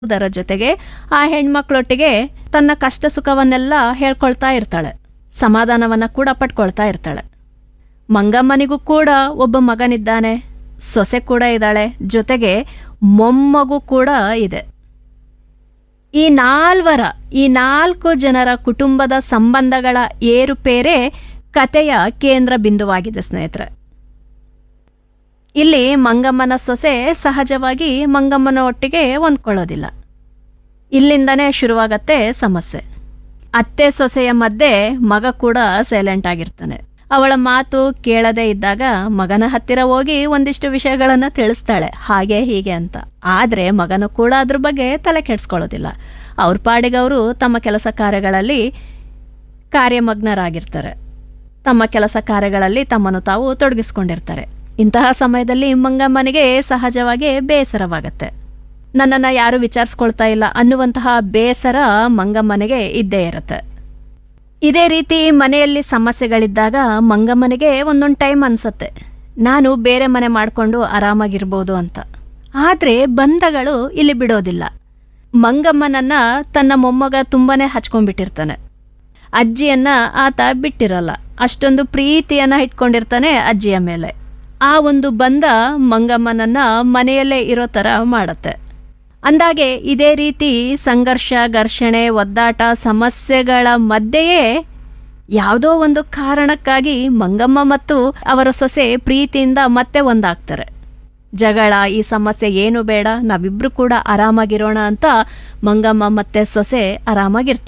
ಅದರ ಜೊತೆಗೆ ಆ ಹೆಣ್ಮಕ್ಳೊಟ್ಟಿಗೆ ತನ್ನ ಕಷ್ಟ ಸುಖವನ್ನೆಲ್ಲ ಹೇಳ್ಕೊಳ್ತಾ ಇರ್ತಾಳೆ ಸಮಾಧಾನವನ್ನ ಕೂಡ ಪಡ್ಕೊಳ್ತಾ ಇರ್ತಾಳೆ ಮಂಗಮ್ಮನಿಗೂ ಕೂಡ ಒಬ್ಬ ಮಗನಿದ್ದಾನೆ ಸೊಸೆ ಕೂಡ ಇದ್ದಾಳೆ ಜೊತೆಗೆ ಮೊಮ್ಮಗು ಕೂಡ ಇದೆ ಈ ನಾಲ್ವರ ಈ ನಾಲ್ಕು ಜನರ ಕುಟುಂಬದ ಸಂಬಂಧಗಳ ಏರುಪೇರೇ ಕಥೆಯ ಕೇಂದ್ರ ಬಿಂದುವಾಗಿದೆ ಸ್ನೇಹಿತರೆ ಇಲ್ಲಿ ಮಂಗಮ್ಮನ ಸೊಸೆ ಸಹಜವಾಗಿ ಮಂಗಮ್ಮನ ಒಟ್ಟಿಗೆ ಹೊಂದ್ಕೊಳ್ಳೋದಿಲ್ಲ ಇಲ್ಲಿಂದನೇ ಶುರುವಾಗತ್ತೆ ಸಮಸ್ಯೆ ಅತ್ತೆ ಸೊಸೆಯ ಮಧ್ಯೆ ಮಗ ಕೂಡ ಸೈಲೆಂಟ್ ಆಗಿರ್ತಾನೆ ಅವಳ ಮಾತು ಕೇಳದೇ ಇದ್ದಾಗ ಮಗನ ಹತ್ತಿರ ಹೋಗಿ ಒಂದಿಷ್ಟು ವಿಷಯಗಳನ್ನು ತಿಳಿಸ್ತಾಳೆ ಹಾಗೆ ಹೀಗೆ ಅಂತ ಆದರೆ ಮಗನು ಕೂಡ ಅದ್ರ ಬಗ್ಗೆ ತಲೆ ಕೆಡಿಸ್ಕೊಳ್ಳೋದಿಲ್ಲ ಅವ್ರ ಪಾಡಿಗೆ ಅವರು ತಮ್ಮ ಕೆಲಸ ಕಾರ್ಯಗಳಲ್ಲಿ ಕಾರ್ಯಮಗ್ನರಾಗಿರ್ತಾರೆ ತಮ್ಮ ಕೆಲಸ ಕಾರ್ಯಗಳಲ್ಲಿ ತಮ್ಮನ್ನು ತಾವು ತೊಡಗಿಸ್ಕೊಂಡಿರ್ತಾರೆ ಇಂತಹ ಸಮಯದಲ್ಲಿ ಮಂಗಮ್ಮನಿಗೆ ಸಹಜವಾಗಿ ಬೇಸರವಾಗತ್ತೆ ನನ್ನನ್ನು ಯಾರು ವಿಚಾರಿಸ್ಕೊಳ್ತಾ ಇಲ್ಲ ಅನ್ನುವಂತಹ ಬೇಸರ ಮಂಗಮ್ಮನಿಗೆ ಇದ್ದೇ ಇರುತ್ತೆ ಇದೇ ರೀತಿ ಮನೆಯಲ್ಲಿ ಸಮಸ್ಯೆಗಳಿದ್ದಾಗ ಮಂಗಮ್ಮನಿಗೆ ಒಂದೊಂದು ಟೈಮ್ ಅನ್ಸತ್ತೆ ನಾನು ಬೇರೆ ಮನೆ ಮಾಡಿಕೊಂಡು ಆರಾಮಾಗಿರ್ಬೋದು ಅಂತ ಆದರೆ ಬಂಧಗಳು ಇಲ್ಲಿ ಬಿಡೋದಿಲ್ಲ ಮಂಗಮ್ಮನನ್ನ ತನ್ನ ಮೊಮ್ಮಗ ತುಂಬಾನೇ ಹಚ್ಕೊಂಡ್ಬಿಟ್ಟಿರ್ತಾನೆ ಅಜ್ಜಿಯನ್ನ ಆತ ಬಿಟ್ಟಿರಲ್ಲ ಅಷ್ಟೊಂದು ಪ್ರೀತಿಯನ್ನ ಇಟ್ಕೊಂಡಿರ್ತಾನೆ ಅಜ್ಜಿಯ ಮೇಲೆ ಆ ಒಂದು ಬಂಧ ಮಂಗಮ್ಮನನ್ನ ಮನೆಯಲ್ಲೇ ಇರೋ ಥರ ಮಾಡತ್ತೆ ಅಂದಾಗೆ ಇದೇ ರೀತಿ ಸಂಘರ್ಷ ಘರ್ಷಣೆ ಒದ್ದಾಟ ಸಮಸ್ಯೆಗಳ ಮಧ್ಯೆಯೇ ಯಾವುದೋ ಒಂದು ಕಾರಣಕ್ಕಾಗಿ ಮಂಗಮ್ಮ ಮತ್ತು ಅವರ ಸೊಸೆ ಪ್ರೀತಿಯಿಂದ ಮತ್ತೆ ಒಂದಾಗ್ತಾರೆ ಜಗಳ ಈ ಸಮಸ್ಯೆ ಏನು ಬೇಡ ನಾವಿಬ್ರು ಕೂಡ ಆರಾಮಾಗಿರೋಣ ಅಂತ ಮಂಗಮ್ಮ ಮತ್ತೆ ಸೊಸೆ ಆರಾಮಾಗಿರ್ತಾರೆ